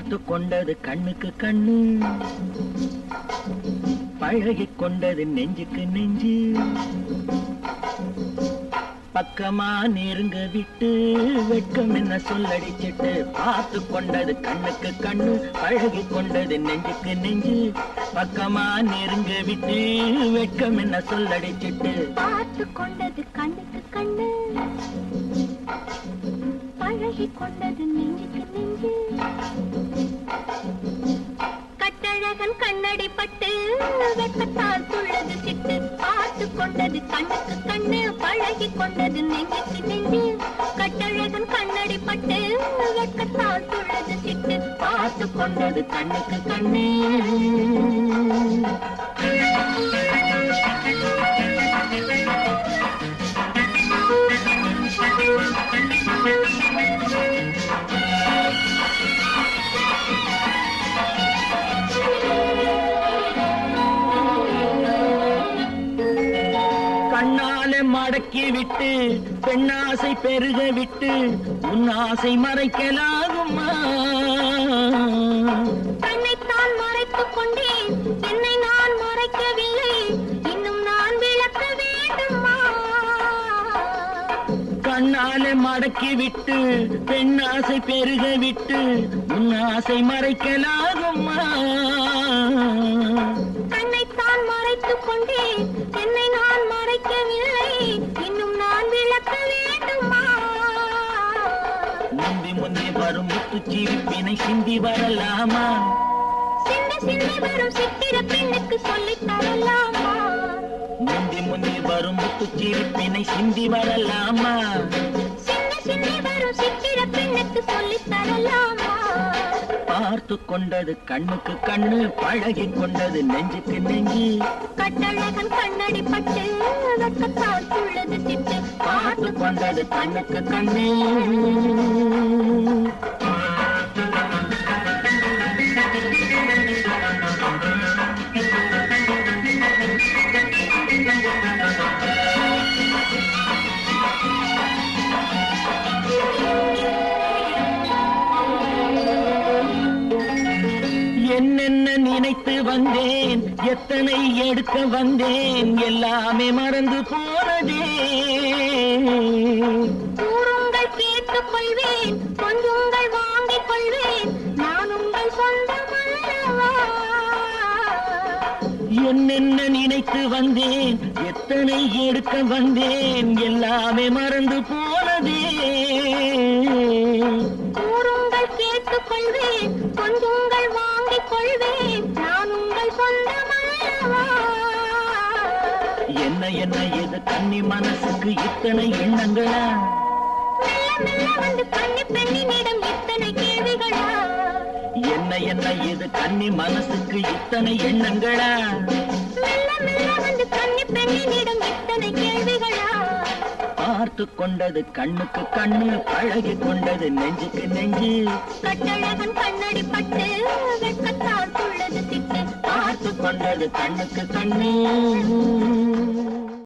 பார்த்து கொண்டது கண்ணுக்கு கண்ணு பழகிக் கொண்டது நெஞ்சுக்கு நெஞ்சு பக்கமா நெருங்க விட்டு வெட்கம் என்ன சொல்லடிச்சிட்டு பார்த்து கொண்டது கண்ணுக்கு கண்ணு பழகி கொண்டது நெஞ்சுக்கு நெஞ்சு பக்கமா நெருங்க விட்டு வெட்கம் என்ன சொல்லடிச்சிட்டு பார்த்து கொண்டது கண்ணுக்கு கண்ணு பழகி கொண்டது நெஞ்சுக்கு நெஞ்சு கட்டழகன் கண்ணடி பட்டு வெப்பத்தால் துள்ளது சிட்டு பார்த்து கொண்டது கண்ணுக்கு கண்ணு பழகி கொண்டது நெஞ்சுக்கு நெஞ்சு கட்டழகன் கண்ணடி பட்டு வெப்பத்தால் துள்ளது சிட்டு பார்த்து கொண்டது கண்ணுக்கு கண்ணு கண்ணாலே மடக்கி விட்டு பெண்ணாசை பெருக விட்டு உன் ஆசை மறைக்கலாகுமா தன்னைத்தான் மறைத்துக் கொண்டேன் என்னை நான் மறைக்கவில்லை இன்னும் நான் விளக்க வேண்டுமா கண்ணாலே மடக்கி விட்டு பெண்ணாசை பெருக விட்டு உன் ஆசை மறைக்கலாகுமா தன்னைத்தான் மறைத்துக் கொண்டேன் என்னை நான் மறைக்கவில்லை இன்னும் நான் விளக்க வேண்டுமா முந்தி முந்தி வரும் முத்துச்சீவிப்பினை சிந்தி வரலாமா சின்ன சின்ன வரும் சித்திர பெண்ணுக்கு சொல்லித் தரலாமா முந்தி முந்தி வரும் முத்துச்சீவிப்பினை சிந்தி வரலாமா சின்ன சின்ன வரும் சித்திர பெண்ணுக்கு சொல்லித் தரலாமா பார்த்து கொண்டது கண்ணுக்கு கண்ணு பழகி கொண்டது நெஞ்சுக்கு நெஞ்சு கட்டழகன் கண்ணடி பட்டு வெட்கத்தால் துள்ளது சிட்டு பார்த்து கொண்டது கண்ணுக்கு கண்ணு என்னென்ன நினைத்து வந்தேன் எத்தனை எடுக்க வந்தேன் எல்லாமே மறந்து போனதே கூறுங்கள் கேட்டுக் கொள்வேன் கொஞ்சுங்கள் வாங்கிக் கொள்வேன் நான் உங்கள் சொந்தம் அல்லவா என்னென்ன நினைத்து வந்தேன் எத்தனை எடுக்க வந்தேன் எல்லாமே மறந்து போனதே கூறுங்கள் கேட்டுக் கொள்வேன் கொஞ்சுங்கள் வாங்கிக் கொள்வேன் நான் உங்கள் சொந்தம் அல்லவா என்ன என்ன எது கன்னி மனசுக்கு இத்தனை எண்ணங்களா மெல்ல மெல்ல வந்து கண்ணி பெண்ணினிடம் இத்தனை கேள்விகளா என்ன என்ன எது கன்னி மனசுக்கு இத்தனை எண்ணங்களா மெல்ல மெல்ல வந்து கண்ணி பெண்ணினிடம் இத்தனை கேள்விகளா பார்த்து கொண்டது கண்ணுக்கு கண்ணு பழகி கொண்டது நெஞ்சுக்கு நெஞ்சு கட்டழகன் கண்ணடி பட்டு வெட்கத்தால் துள்ளது சிட்டு பார்த்து கொண்டது கண்ணுக்கு கண்ணு